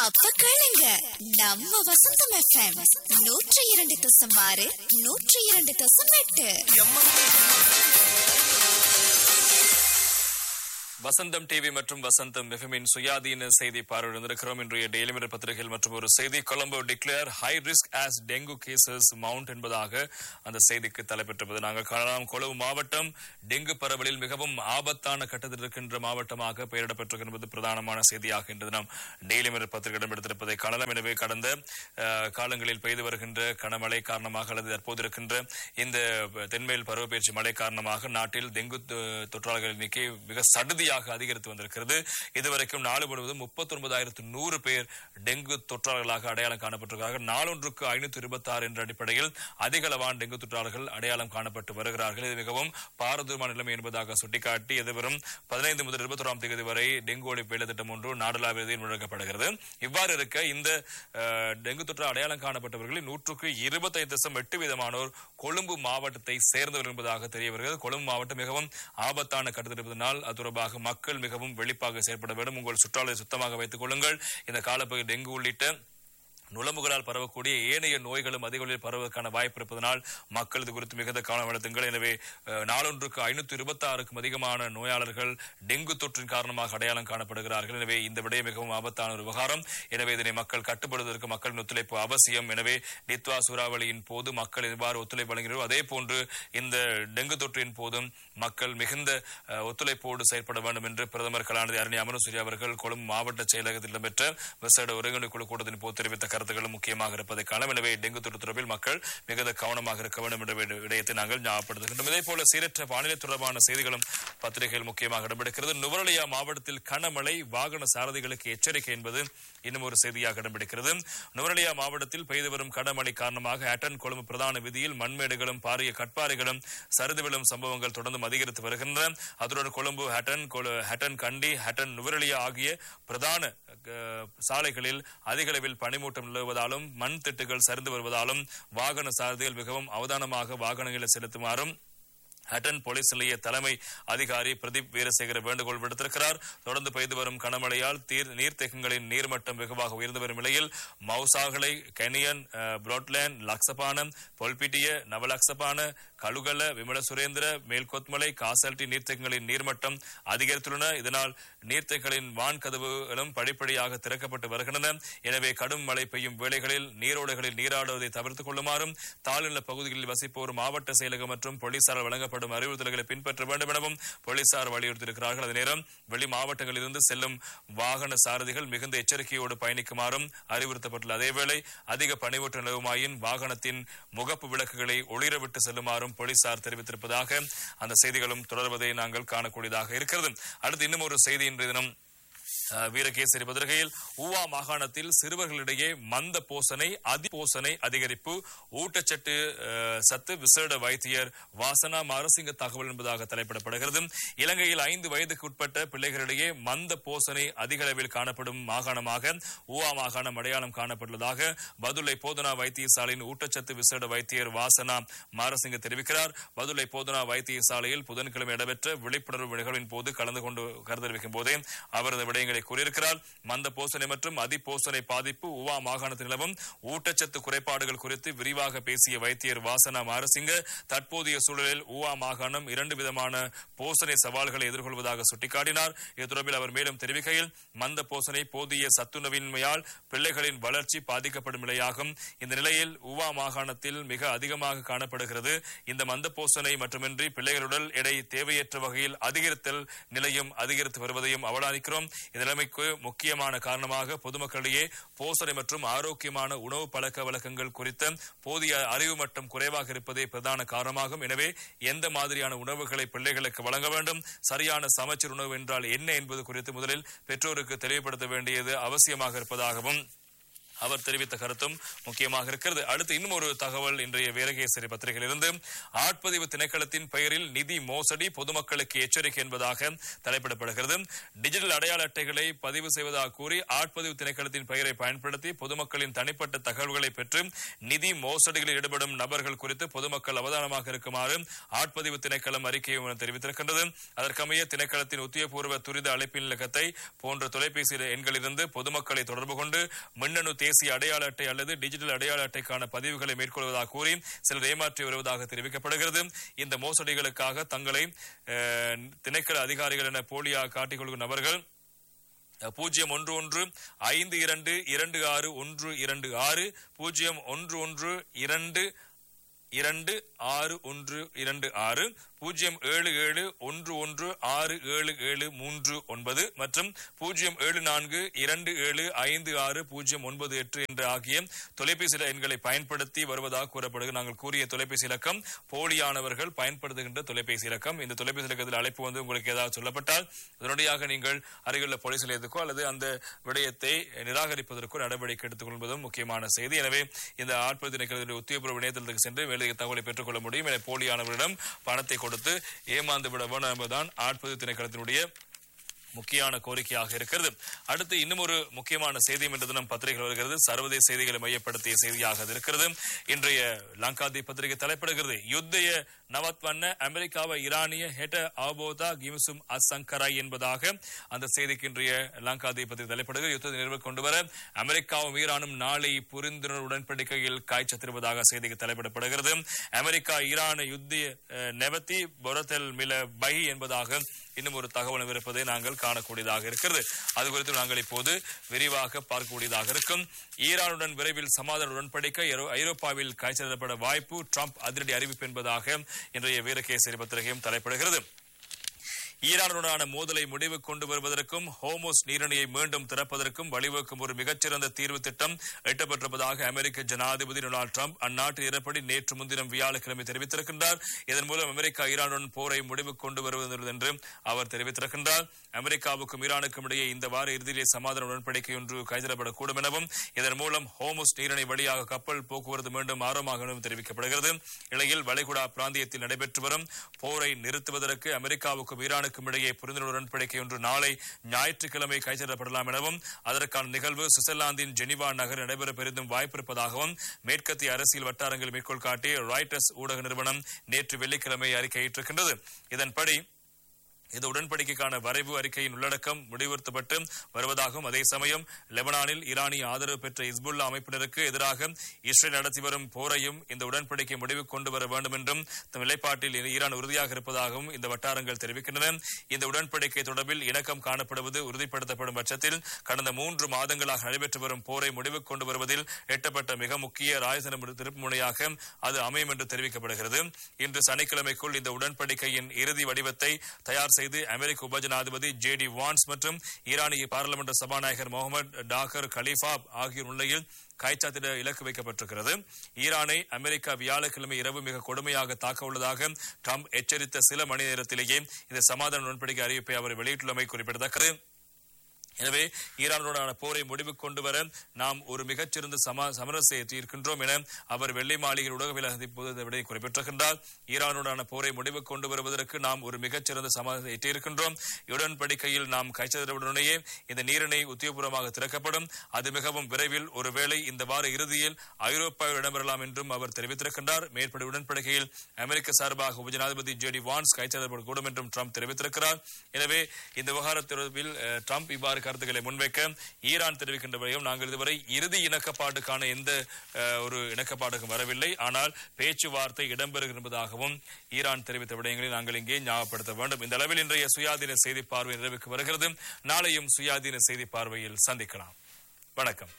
அப்ப கேளுங்க நம்ம வசந்தம் எஃப்எம் நூற்றி இரண்டு தசம் ஆறு நூற்றி இரண்டு தசம் எட்டு வசந்தம் டிவி மற்றும் வசந்தம் எஃப்எம்மின் சுயாதீன செய்தி பார்வையிட்டிருக்கிறோம் இன்றைய டெய்லி மிரர் பத்திரிகையில் மற்றும் ஒரு செய்தி Colombo declare high risk as dengue cases mount என்பதாக அந்த செய்திக்கு தலைப்பெற்றிருப்பது நாங்கள் காணலாம் கொழும்பு மாவட்டம் டெங்கு பரவலில் மிகவும் ஆபத்தான கட்டத்தில் இருக்கின்ற மாவட்டமாக பெயரிடப்பட்டிருக்கிறது பிரதானமான செய்தியாக இன்று தினம் டெய்லி மிரர் பத்திரிகை இடம்பெடுத்திருப்பதை காணலாம் எனவே கடந்த அஹ், காலங்களில் பெய்து வருகின்ற கனமழை காரணமாக அல்லது தற்போது இருக்கின்ற இந்த தென்மேல் பருவப்பெயர்ச்சி மழை காரணமாக நாட்டில் டெங்கு தொ- தொற்றாளர்கள் எண்ணிக்கை மிக சடுதியாக அதிகரித்து வந்திருக்கிறது இதுவரைக்கும் நாடு முழுவதும் முப்பத்தி ஒன்பதாயிரத்து நூறு பேர் டெங்கு தொற்றாளர்களாக அடையாளம் காணப்பட்டிருக்கிறார்கள் நாளொன்றுக்கு ஐநூத்தி இருபத்தி ஆறு என்ற அடிப்படையில் அதிக அளவான டெங்கு தொற்றாளர்கள் அடையாளம் காணப்பட்டு வருகிறார்கள் இது மிகவும் பாரதூரமான நிலைமை என்பதாக சுட்டிக்காட்டி எதிர்வரும் பதினைந்து முதல் இருபத்தொராம் தேதி வரை டெங்கு ஒழிப்பு வேலை திட்டம் ஒன்று நாடளாவியதில் முழங்கப்படுகிறது இவ்வாறு இருக்க இந்த அஹ், டெங்கு தொற்று அடையாளம் காணப்பட்டவர்களில் நூற்றுக்கு இருபத்தைந்து தசம் எட்டு வீதமானோர் கொழும்பு மாவட்டத்தை சேர்ந்தவர் என்பதாக தெரிய வருகிறது கொழும்பு மாவட்டம் மிகவும் ஆபத்தான கட்டத்தில் இருப்பதனால் அது தொடர்பாக மக்கள் மிகவும் வெளிப்பாக செயற்பட வேண்டும் உங்கள் சுற்றாலை சுத்தமாக வைத்துக் கொள்ளுங்கள் இந்த காலப்பகுதி டெங்கு உள்ளிட்ட நுளம்புகளால் பரவக்கூடிய ஏனைய நோய்களும் அதிக அளவில் பரவுவதற்கான வாய்ப்பு இருப்பதனால் மக்கள் இது குறித்து மிகுந்த கவனம் செலுத்துங்கள் எனவே அஹ், நாளொன்றுக்கு ஐநூத்தி இருபத்தி ஆறுக்கும் அதிகமான நோயாளர்கள் டெங்கு தொற்றின் காரணமாக அடையாளம் காணப்படுகிறார்கள் எனவே இந்த விடயம் மிகவும் ஆபத்தான ஒரு விவகாரம் எனவே இதனை மக்கள் கட்டுப்படுவதற்கு மக்களின் ஒத்துழைப்பு அவசியம் எனவே நித்வா சூறாவளியின் போது மக்கள் எவ்வாறு ஒத்துழைப்பு வழங்கினாரோ அதே போன்று இந்த டெங்கு தொற்றின் போதும் மக்கள் மிகுந்த அஹ், ஒத்துழைப்போடு செயற்பட வேண்டும் என்று பிரதமர் கலாநிதி அருணி அமரசூரி அவர்கள் கொழும்பு மாவட்ட செயலகத்தில் இடம்பெற்ற விசேட ஒருங்கிணைப்பு குழு கூட்டத்தின் போது தெரிவித்த கருத்துக்களும் முக்கியமாக இருப்பதை காணலாம் எனவே டெங்கு தொற்று தொடர்பில் மக்கள் மிகுந்த கவனமாக இருக்க வேண்டும் என்ற விட- விடயத்தை நாங்கள் ஞாபகப்படுத்துகின்றோம் இதே போல சீரற்ற வானிலை தொடர்பான செய்திகளும் பத்திரிகையில் முக்கியமாக இடம்பெடுக்கிறது நுவரலியா மாவட்டத்தில் கனமழை வாகன சாரதிகளுக்கு எச்சரிக்கை என்பது இன்னும் ஒரு செய்தியாக இடம்பெடுக்கிறது நுவரலியா மாவட்டத்தில் பெய்து வரும் கனமழை காரணமாக ஹட்டன் கொழும்பு பிரதான வீதியில் மண்மேடுகளும் பாரிய கட்பாறைகளும் சரிந்து விழும் சம்பவங்கள் தொடர்ந்தும் அதிகரித்து வருகின்றன அதுடன் கொழும்பு ஹட்டன் கொழு- ஹட்டன் கண்டி ஹட்டன் நுவரலியா ஆகிய பிரதான அஹ், சாலைகளில் அதிக அளவில் பனிமூட்டம் நிலவுவதாலும் மண் திட்டுகள் சரிந்து வருவதாலும் வாகன சாரதிகள் மிகவும் அவதானமாக வாகனங்களை செலுத்துமாறும் ஹட்டன் போலீஸ் நிலைய தலைமை அதிகாரி பிரதீப் வீரசேகர வேண்டுகோள் விடுத்திருக்கிறார் தொடர்ந்து பெய்து வரும் கனமழையால் தீர் நீர்த்தேக்கங்களின் நீர்மட்டம் வெகுவாக உயர்ந்து வரும் நிலையில் மௌசாகலை கெனியன் அஹ், புரோட்லேண்ட் லக்சபானம் பொல்பிட்டிய நவலக்சபான கழுகல விமல சுரேந்திர மேல்கொத்மலை காசல்டி நீர்த்தேக்கங்களின் நீர்மட்டம் அதிகரித்துள்ளன இதனால் நீர்த்தேக்கங்களின் வான் கதவுகளும் படிப்படியாக திறக்கப்பட்டு வருகின்றன எனவே கடும் மழை பெய்யும் வேளைகளில் நீரோடைகளில் நீராடுவதை தவிர்த்துக் கொள்ளுமாறும் தாழ்நில பகுதிகளில் வசிப்போர் மாவட்ட செயலகம் மற்றும் போலீசாரால் வழங்கப்படும் அறிவுறுத்தல்களை பின்பற்ற வேண்டும் எனவும் போலீசார் வலியுறுத்தியிருக்கிறார்கள் அதே நேரம் வெளி மாவட்டங்களிலிருந்து செல்லும் வாகன சாரதிகள் மிகுந்த எச்சரிக்கையோடு பயணிக்குமாறும் அறிவுறுத்தப்பட்டுள்ள அதேவேளை அதிக பணிவூட்ட நிலவுமாயின் வாகனத்தின் முகப்பு விளக்குகளை ஒளிரவிட்டு செல்லுமாறும் போலீசார் தெரிவித்திருப்பதாக அந்த செய்திகளும் தொடர்வதை நாங்கள் காணக்கூடியதாக இருக்கிறது அடுத்து இன்னும் ஒரு செய்தி இன்றைய தினம் அஹ், வீரகேசரி பத்திரிகையில் ஊவா மாகாணத்தில் சிறுவர்களிடையே மந்த போசனை அதிபோசனை அதிகரிப்பு ஊட்டச்சத்து அஹ், சத்து விசேட வைத்தியர் வாசனா மாரசிங்க தகவல் என்பதாக தலைப்பிடப்படுகிறது இலங்கையில் ஐந்து வயதுக்கு உட்பட்ட பிள்ளைகளிடையே மந்த போசனை அதிக அளவில் காணப்படும் மாகாணமாக ஊவா மாகாணம் அடையாளம் காணப்பட்டுள்ளதாக பதுளை போதனா வைத்தியசாலையின் ஊட்டச்சத்து விசேட வைத்தியர் வாசனா மாரசிங்க தெரிவிக்கிறார் பதுளை போதனா வைத்தியசாலையில் புதன்கிழமை இடம்பெற்ற விழிப்புணர்வு நிகழ்வின் போது கலந்து கொண்டு கருத்து தெரிவிக்கும் போதே அவர் இந்த விடயங்களை கூறியிருக்கிறார் மந்த போசனை மற்றும் அதிபோசனை பாதிப்பு உவா மாகாணத்தில் நிலவும் ஊட்டச்சத்து குறைபாடுகள் குறித்து விரிவாக பேசிய வைத்தியர் வாசனா மாரசிங்க தற்போதைய சூழலில் உவா மாகாணம் இரண்டு விதமான போசனை சவால்களை எதிர்கொள்வதாக சுட்டிக்காட்டினார் இது தொடர்பில் அவர் மேலும் தெரிவிக்கையில் மந்த போசனை போதிய சத்துணவின்மையால் பிள்ளைகளின் வளர்ச்சி பாதிக்கப்படும் நிலையாகும் இந்த நிலையில் உவா மாகாணத்தில் மிக அதிகமாக காணப்படுகிறது இந்த மந்த போசனை மட்டுமின்றி பிள்ளைகளுடல் எடை தேவையற்ற வகையில் அதிகரித்தல் நிலையும் அதிகரித்து வருவதையும் அவதானிக்கிறோம் இந்த நிலைமைக்கு முக்கியமான காரணமாக பொதுமக்களிடையே போசனை மற்றும் ஆரோக்கியமான உணவு பழக்க வழக்கங்கள் குறித்த போதிய அறிவு மட்டம் குறைவாக இருப்பதே பிரதான காரணமாகும் எனவே எந்த மாதிரியான உணவுகளை பிள்ளைகளுக்கு வழங்க வேண்டும் சரியான சமச்சீர் உணவு என்றால் என்ன என்பது குறித்து முதலில் பெற்றோருக்கு தெளிவுபடுத்த வேண்டியது அவசியமாக இருப்பதாகவும் அவர் தெரிவித்த கருத்தும் முக்கியமாக இருக்கிறது அடுத்து இன்னும் ஒரு தகவல் இன்றைய வீரகேசரி பத்திரிகையிலிருந்து ஆட்பதிவு திணைக்களத்தின் பெயரில் நிதி மோசடி பொதுமக்களுக்கு எச்சரிக்கை என்பதாக தலைப்பிடப்படுகிறது டிஜிட்டல் அடையாள அட்டைகளை பதிவு செய்வதாக கூறி ஆட்பதிவு திணைக்களத்தின் பெயரை பயன்படுத்தி பொதுமக்களின் தனிப்பட்ட தகவல்களை பெற்று நிதி மோசடிகளில் ஈடுபடும் நபர்கள் குறித்து பொதுமக்கள் அவதானமாக இருக்குமாறு ஆட்பதிவு திணைக்களம் அறிக்கையை தெரிவித்திருக்கின்றது அதற்கமைய திணைக்களத்தின் உத்தியபூர்வ துரித அழைப்பின் இலக்கத்தை போன்ற தொலைபேசி எண்களிலிருந்து பொதுமக்களை தொடர்பு கொண்டு மின்னணு தேசிய அடையாள அட்டை அல்லது டிஜிட்டல் அடையாள அட்டைக்கான பதிவுகளை மேற்கொள்வதாக கூறி சிலர் ஏமாற்றி வருவதாக தெரிவிக்கப்படுகிறது இந்த மோசடிகளுக்காக தங்களை அஹ், திணைக்கள அதிகாரிகள் என போலியாக காட்டிக் கொள்கும் நபர்கள் பூஜ்ஜியம் ஒன்று ஒன்று ஐந்து இரண்டு இரண்டு ஆறு ஒன்று இரண்டு ஆறு பூஜ்ஜியம் ஒன்று ஒன்று இரண்டு இரண்டு ஆறு ஒன்று இரண்டு ஆறு பூஜ்ஜியம் ஏழு ஏழு ஒன்று ஒன்று ஆறு ஏழு ஏழு மூன்று ஒன்பது மற்றும் பூஜ்ஜியம் ஏழு நான்கு இரண்டு ஏழு ஐந்து ஆறு பூஜ்ஜியம் ஒன்பது எட்டு என்ற ஆகிய தொலைபேசி எண்களை பயன்படுத்தி வருவதாக கூறப்படுகிறது நாங்கள் கூறிய தொலைபேசி இலக்கம் போலியானவர்கள் பயன்படுத்துகின்ற தொலைபேசி இலக்கம் இந்த தொலைபேசி இலக்கத்தில் அழைப்பு வந்து உங்களுக்கு ஏதாவது சொல்லப்பட்டால் உடனடியாக நீங்கள் அருகிலுள்ள போலீஸ் நிலையத்துக்கோ அல்லது அந்த விடயத்தை நிராகரிப்பதற்கோ நடவடிக்கை எடுத்துக் கொள்வதும் முக்கியமான செய்தி எனவே இந்த ஆட்பதி திணைக்களத்தினுடைய உத்தியோகபூர்வ இணையதளத்துக்கு சென்று மேலதிக தகவலை பெற்றுக் கொள்ள முடியும் என போலியானவர்களிடம் பணத்தை கொடுத்து ஏமாந்து விட வேண்டும் என்பதுதான் ஆட்பதி திணைக்களத்தினுடைய முக்கியமான கோரிக்கையாக இருக்கிறது அடுத்து இன்னும் ஒரு முக்கியமான செய்தி இன்று தினம் பத்திரிகை வருகிறது சர்வதேச செய்திகளை மையப்படுத்திய செய்தியாக அது இருக்கிறது இன்றைய லங்காதி பத்திரிகை தலைப்பிடுகிறது யுத்தய நவத்வண்ண அமெரிக்காவை ஈரானிய ஹெட்ட ஆபோதா கிம்சும் அசங்கராய் என்பதாக அந்த செய்திக்கு இன்றைய லங்காதி பத்திரிகை தலைப்படுகிறது யுத்தத்தை நிறைவு கொண்டு வர அமெரிக்காவும் ஈரானும் நாளை புரிந்துணர்வு உடன்படிக்கையில் காய்ச்சத்திருப்பதாக செய்திக்கு தலைப்பிடப்படுகிறது அமெரிக்கா ஈரான் யுத்திய அஹ், நெவத்தி பொரத்தெல் மில பை என்பதாக இன்னும் ஒரு தகவல் இருப்பதை நாங்கள் காணக்கூடியதாக இருக்கிறது அது குறித்து நாங்கள் இப்போது விரிவாக பார்க்கக்கூடியதாக இருக்கும் ஈரானுடன் விரைவில் சமாதான உடன்படிக்கை ஐரோ- ஐரோப்பாவில் காய்ச்சலிடப்பட வாய்ப்பு ட்ரம்ப் அதிரடி அறிவிப்பு என்பதாக இன்றைய வீரகேசரி பத்திரிகையும் தலைப்படுகிறது ஈரானுடனான மோதலை முடிவு கொண்டு வருவதற்கும் ஹோமோஸ் நீரிணையை மீண்டும் திறப்பதற்கும் வழிவகுக்கும் ஒரு மிகச்சிறந்த தீர்வு திட்டம் எட்டப்பட்டிருப்பதாக அமெரிக்க ஜனாதிபதி டொனால்டு ட்ரம்ப் அந்நாட்டு இறப்படி நேற்று முன்தினம் வியாழக்கிழமை தெரிவித்திருக்கின்றார் இதன் மூலம் அமெரிக்கா ஈரானுடன் போரை முடிவு கொண்டு வருவது என்று அவர் தெரிவித்திருக்கின்றார் அமெரிக்காவுக்கும் ஈரானுக்கும் இடையே இந்த வார இறுதியிலே சமாதான உடன்படிக்கை ஒன்று கைதிடப்படக்கூடும் எனவும் இதன் மூலம் ஹோமோஸ் நீரிணை வழியாக கப்பல் போக்குவரத்து மீண்டும் ஆரம்பமாக எனவும் தெரிவிக்கப்படுகிறது இடையில் வளைகுடா பிராந்தியத்தில் நடைபெற்று வரும் போரை நிறுத்துவதற்கு அமெரிக்காவுக்கும் ஈரானுக்கும் இடையே புரிந்துணர்வு உடன்படிக்கை ஒன்று நாளை ஞாயிற்றுக்கிழமை கைச்செல்லப்படலாம் எனவும் அதற்கான நிகழ்வு சுவிட்சர்லாந்தின் ஜெனிவா நகர் நடைபெற பெரிதும் வாய்ப்பிருப்பதாகவும் மேற்கத்திய அரசியல் வட்டாரங்கள் மேற்கோள் காட்டி ராய்டர்ஸ் ஊடக நிறுவனம் நேற்று வெள்ளிக்கிழமை அறிக்கையிட்டிருக்கின்றது இதன்படி இந்த உடன்படிக்கைக்கான வரைவு அறிக்கையின் உள்ளடக்கம் முடிவுறுத்தப்பட்டு வருவதாகவும் அதே சமயம் லெபனானில் ஈரானிய ஆதரவு பெற்ற இஸ்புல்லா அமைப்பினருக்கு எதிராக இஸ்ரேல் நடத்தி வரும் போரையும் இந்த உடன்படிக்கை முடிவு கொண்டு வர வேண்டும் என்றும் தம் நிலைப்பாட்டில் ஈரான் உறுதியாக இருப்பதாகவும் இந்த வட்டாரங்கள் தெரிவிக்கின்றன இந்த உடன்படிக்கை தொடர்பில் இணக்கம் காணப்படுவது உறுதிப்படுத்தப்படும் பட்சத்தில் கடந்த மூன்று மாதங்களாக நடைபெற்று வரும் போரை முடிவு கொண்டு வருவதில் எட்டப்பட்ட மிக முக்கிய ராஜதன திருப்பு முனையாக அது அமையும் என்று தெரிவிக்கப்படுகிறது இன்று சனிக்கிழமைக்குள் இந்த உடன்படிக்கையின் இறுதி வடிவத்தை தயார் செய்து அமெரிக்க உபஜனாதிபதி ஜே டி வான்ஸ் மற்றும் ஈரானிய பாராளுமன்ற சபாநாயகர் முகமது டாக்கர் கலீஃபா ஆகியோர் முன்னிலையில் காய்ச்சாத்திட இலக்கு வைக்கப்பட்டிருக்கிறது ஈரானை அமெரிக்கா வியாழக்கிழமை இரவு மிக கொடுமையாக தாக்க உள்ளதாக ட்ரம்ப் எச்சரித்த சில மணி நேரத்திலேயே இந்த சமாதான உடன்படிக்கை அறிவிப்பை அவர் வெளியிட்டுள்ளமை குறிப்பிடத்தக்கது எனவே ஈரானுடனான போரை முடிவு கொண்டு வர நாம் ஒரு மிகச்சிறந்த சம சமரசை எட்டியிருக்கின்றோம் என அவர் வெள்ளை மாளிகையில் ஊடகவியலாளர் சந்திப்போது விடை குறிப்பிட்டிருக்கின்றார் ஈரானுடனான போரை முடிவு கொண்டு வருவதற்கு நாம் ஒரு மிகச்சிறந்த சமரசத்தை எட்டியிருக்கின்றோம் உடன்படிக்கையில் நாம் கைச்சதவுடனேயே இந்த நீரிணை உத்தியோகபூர்வமாக திறக்கப்படும் அது மிகவும் விரைவில் ஒருவேளை இந்த வார இறுதியில் ஐரோப்பாவில் இடம்பெறலாம் என்றும் அவர் தெரிவித்திருக்கின்றார் மேற்படி உடன்படிக்கையில் அமெரிக்க சார்பாக உபஜனாதிபதி ஜேடி வான்ஸ் கைச்சதப்படக்கூடும் என்றும் ட்ரம்ப் தெரிவித்திருக்கிறார் எனவே இந்த விவகார தொடர்பில் அஹ், ட்ரம்ப் இவ்வாறு கருத்துக்களை முன்வைக்க ஈரான் தெரிவிக்கின்ற வரையும் நாங்கள் இதுவரை இறுதி இணக்கப்பாட்டுக்கான எந்த அஹ், ஒரு இணக்கப்பாட்டுக்கும் வரவில்லை ஆனால் பேச்சுவார்த்தை இடம்பெறுகின்றதாகவும் ஈரான் தெரிவித்த விடயங்களை நாங்கள் இங்கே ஞாபகப்படுத்த வேண்டும் இந்த அளவில் இன்றைய சுயாதீன செய்தி பார்வை நிறைவுக்கு வருகிறது நாளையும் சுயாதீன செய்தி பார்வையில் சந்திக்கலாம் வணக்கம்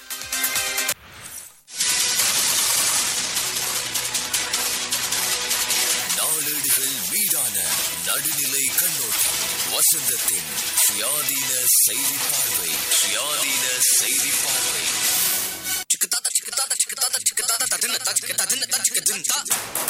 நாளேடுகள் மீதான நடுநிலை கண்ணோட்டம் வசந்தத்தின் சுயாதீன செய்தி பார்வை சுயாதீன செய்தி பார்வை